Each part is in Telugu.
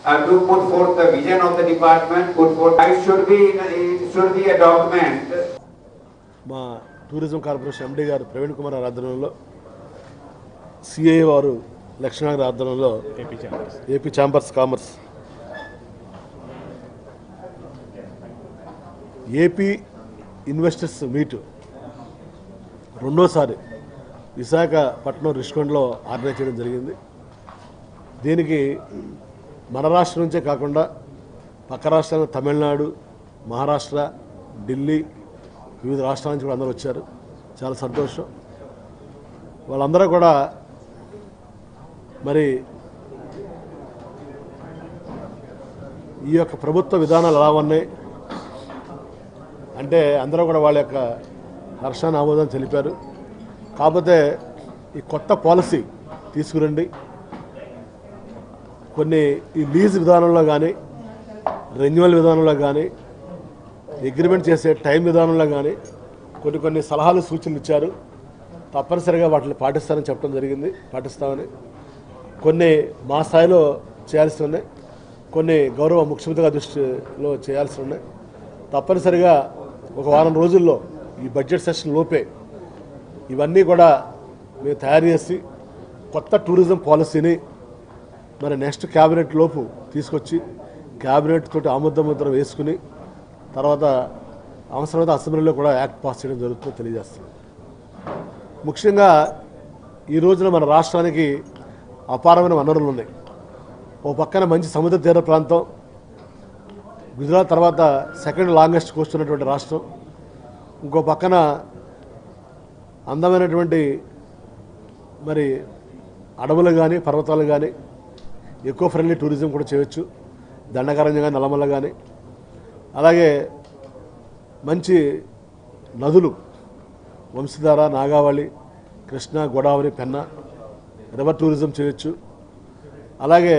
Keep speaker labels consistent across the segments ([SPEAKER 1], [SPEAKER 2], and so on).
[SPEAKER 1] uh, to put forth the vision of the department, put forth, it should be, it should be a document
[SPEAKER 2] మా tourism corporation MD garu Praveen Kumar గారి ఆధ్వర్యంలో సిఐ వారు లక్ష్మణ గారి ఆధ్వర్యంలో AP chambers commerce AP investors meet రెండోసారి విశాఖపట్నం రిషికొండలో ఆర్గనైజ్ చేయడం జరిగింది దీనికి మన రాష్ట్రం నుంచే కాకుండా పక్క రాష్ట్రాలు తమిళనాడు మహారాష్ట్ర ఢిల్లీ వివిధ రాష్ట్రాల నుంచి కూడా అందరూ వచ్చారు చాలా సంతోషం వాళ్ళందరూ కూడా మరి ఈ యొక్క ప్రభుత్వ విధానాలు ఎలా ఉన్నాయి అంటే అందరూ కూడా వాళ్ళ యొక్క హర్షాన్ని ఆమోదం తెలిపారు కాకపోతే ఈ కొత్త పాలసీ తీసుకురండి కొన్ని ఈ లీజ్ విధానంలో కానీ రెన్యువల్ విధానంలో కానీ అగ్రిమెంట్ చేసే టైం విధానంలో కానీ కొన్ని కొన్ని సలహాలు సూచనలు ఇచ్చారు తప్పనిసరిగా వాటిని పాటిస్తానని చెప్పడం జరిగింది పాటిస్తామని కొన్ని మా స్థాయిలో చేయాల్సి ఉన్నాయి కొన్ని గౌరవ ముఖ్యమంత్రి గారి దృష్టిలో చేయాల్సి ఉన్నాయి తప్పనిసరిగా ఒక వారం రోజుల్లో ఈ బడ్జెట్ సెషన్ లోపే ఇవన్నీ కూడా మేము తయారు చేసి కొత్త టూరిజం పాలసీని మరి నెక్స్ట్ క్యాబినెట్ లోపు తీసుకొచ్చి క్యాబినెట్ తోటి ఆమోద ముద్ర వేసుకుని తర్వాత అవసరమైతే అసెంబ్లీలో కూడా యాక్ట్ పాస్ చేయడం జరుగుతుందో తెలియజేస్తున్నాం ముఖ్యంగా ఈ రోజున మన రాష్ట్రానికి అపారమైన వనరులు ఉన్నాయి ఓ పక్కన మంచి సముద్ర తీర ప్రాంతం గుజరాత్ తర్వాత సెకండ్ లాంగెస్ట్ కోస్ట్ ఉన్నటువంటి రాష్ట్రం ఇంకో పక్కన అందమైనటువంటి మరి అడవులు కానీ పర్వతాలు కానీ ఎకో ఫ్రెండ్లీ టూరిజం కూడా చేయొచ్చు దండకారణ్యం కానీ నల్లమల్ల కానీ అలాగే మంచి నదులు వంశధార నాగావళి కృష్ణ గోదావరి పెన్న రివర్ టూరిజం చేయొచ్చు అలాగే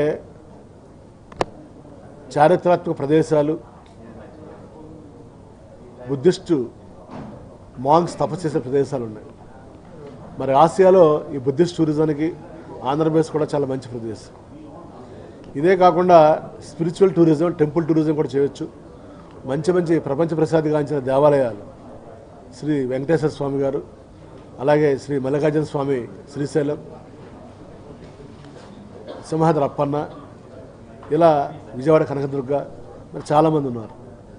[SPEAKER 2] చారిత్రాత్మక ప్రదేశాలు బుద్ధిస్టు మాంగ్స్ తపస్సు చేసే ప్రదేశాలు ఉన్నాయి మరి ఆసియాలో ఈ బుద్ధిస్ట్ టూరిజానికి ఆంధ్రప్రదేశ్ కూడా చాలా మంచి ప్రదేశం ఇదే కాకుండా స్పిరిచువల్ టూరిజం టెంపుల్ టూరిజం కూడా చేయొచ్చు మంచి మంచి ప్రపంచ ప్రసాదిగాంచిన దేవాలయాలు శ్రీ వెంకటేశ్వర స్వామి గారు అలాగే శ్రీ మల్లికార్జున స్వామి శ్రీశైలం సింహాద్రి అప్పన్న ఇలా విజయవాడ కనకదుర్గ మరి చాలామంది ఉన్నారు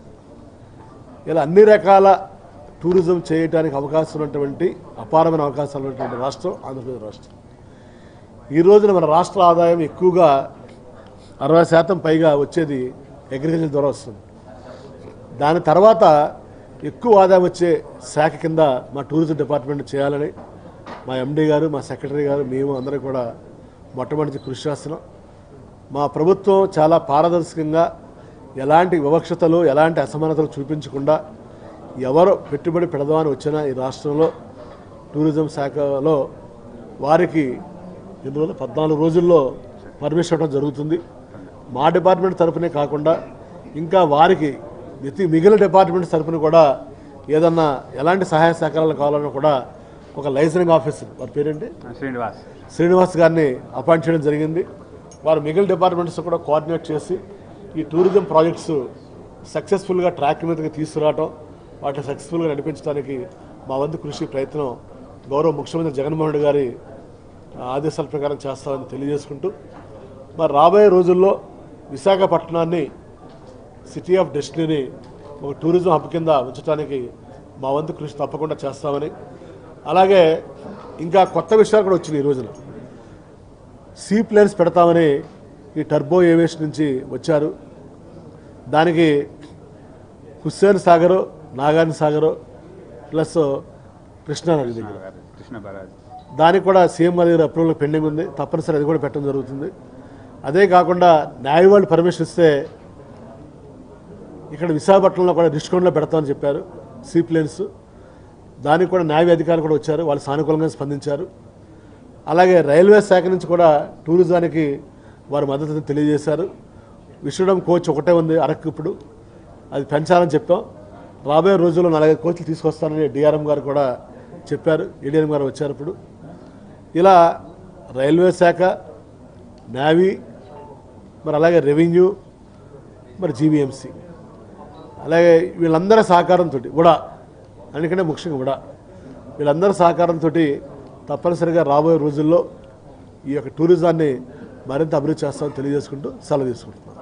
[SPEAKER 2] ఇలా అన్ని రకాల టూరిజం చేయడానికి అవకాశం ఉన్నటువంటి అపారమైన అవకాశాలు ఉన్నటువంటి రాష్ట్రం ఆంధ్రప్రదేశ్ రాష్ట్రం ఈ రోజున మన రాష్ట్ర ఆదాయం ఎక్కువగా అరవై శాతం పైగా వచ్చేది అగ్రికల్చర్ ద్వారా వస్తుంది దాని తర్వాత ఎక్కువ ఆదాయం వచ్చే శాఖ కింద మా టూరిజం డిపార్ట్మెంట్ చేయాలని మా ఎండీ గారు మా సెక్రటరీ గారు మేము అందరూ కూడా మొట్టమొదటి కృషి చేస్తున్నాం మా ప్రభుత్వం చాలా పారదర్శకంగా ఎలాంటి వివక్షతలు ఎలాంటి అసమానతలు చూపించకుండా ఎవరు పెట్టుబడి పెడదామని వచ్చినా ఈ రాష్ట్రంలో టూరిజం శాఖలో వారికి ఎన్ని రోజులు పద్నాలుగు రోజుల్లో పర్మిషన్ ఇవ్వడం జరుగుతుంది మా డిపార్ట్మెంట్ తరపునే కాకుండా ఇంకా వారికి మితి మిగిలిన డిపార్ట్మెంట్ తరపున కూడా ఏదన్నా ఎలాంటి సహాయ సహకారాలు కావాలన్నా కూడా ఒక లైసెన్సింగ్ ఆఫీసర్ వారి పేరేంటి
[SPEAKER 3] శ్రీనివాస్
[SPEAKER 2] శ్రీనివాస్ గారిని అపాయింట్ చేయడం జరిగింది వారు మిగిలిన డిపార్ట్మెంట్స్ కూడా కోఆర్డినేట్ చేసి ఈ టూరిజం ప్రాజెక్ట్స్ సక్సెస్ఫుల్గా ట్రాక్ మీదకి తీసుకురావటం వాటిని సక్సెస్ఫుల్గా నడిపించడానికి మా వంతు కృషి ప్రయత్నం గౌరవ ముఖ్యమంత్రి జగన్మోహన్ రెడ్డి గారి ఆదేశాల ప్రకారం చేస్తామని తెలియజేసుకుంటూ మరి రాబోయే రోజుల్లో విశాఖపట్నాన్ని సిటీ ఆఫ్ డెస్టినీని ఒక టూరిజం హబ్ కింద ఉంచడానికి మా వంతు కృషి తప్పకుండా చేస్తామని అలాగే ఇంకా కొత్త విషయాలు కూడా వచ్చినాయి ఈ రోజున సీ ప్లేన్స్ పెడతామని ఈ టర్బో ఏవియేషన్ నుంచి వచ్చారు దానికి హుస్సేన్ సాగరు నాగార్జున సాగరు ప్లస్ కృష్ణానది దగ్గర
[SPEAKER 3] కృష్ణ బరాజ్
[SPEAKER 2] దానికి కూడా సీఎం గారి దగ్గర అప్రూవల్ పెండింగ్ ఉంది తప్పనిసరి అది కూడా పెట్టడం జరుగుతుంది అదే కాకుండా న్యాయ వాళ్ళు పర్మిషన్ ఇస్తే ఇక్కడ విశాఖపట్నంలో కూడా రిషికొండలో పెడతామని చెప్పారు సీ ప్లేన్స్ దానికి కూడా న్యాయ అధికారులు కూడా వచ్చారు వాళ్ళు సానుకూలంగా స్పందించారు అలాగే రైల్వే శాఖ నుంచి కూడా టూరిజానికి వారి మద్దతుని తెలియజేశారు విశ్వడం కోచ్ ఒకటే ఉంది అరకు ఇప్పుడు అది పెంచాలని చెప్పాం రాబోయే రోజుల్లో నలభై కోచ్లు తీసుకొస్తానని డిఆర్ఎం గారు కూడా చెప్పారు ఏడీఎం గారు వచ్చారు ఇప్పుడు ఇలా రైల్వే శాఖ నేవీ మరి అలాగే రెవెన్యూ మరి జీవీఎంసీ అలాగే వీళ్ళందరి సహకారంతో కూడా అందుకంటే ముఖ్యంగా కూడా వీళ్ళందరి సహకారంతో తప్పనిసరిగా రాబోయే రోజుల్లో ఈ యొక్క టూరిజాన్ని మరింత అభివృద్ధి చేస్తామని తెలియజేసుకుంటూ సెలవు తీసుకుంటున్నాను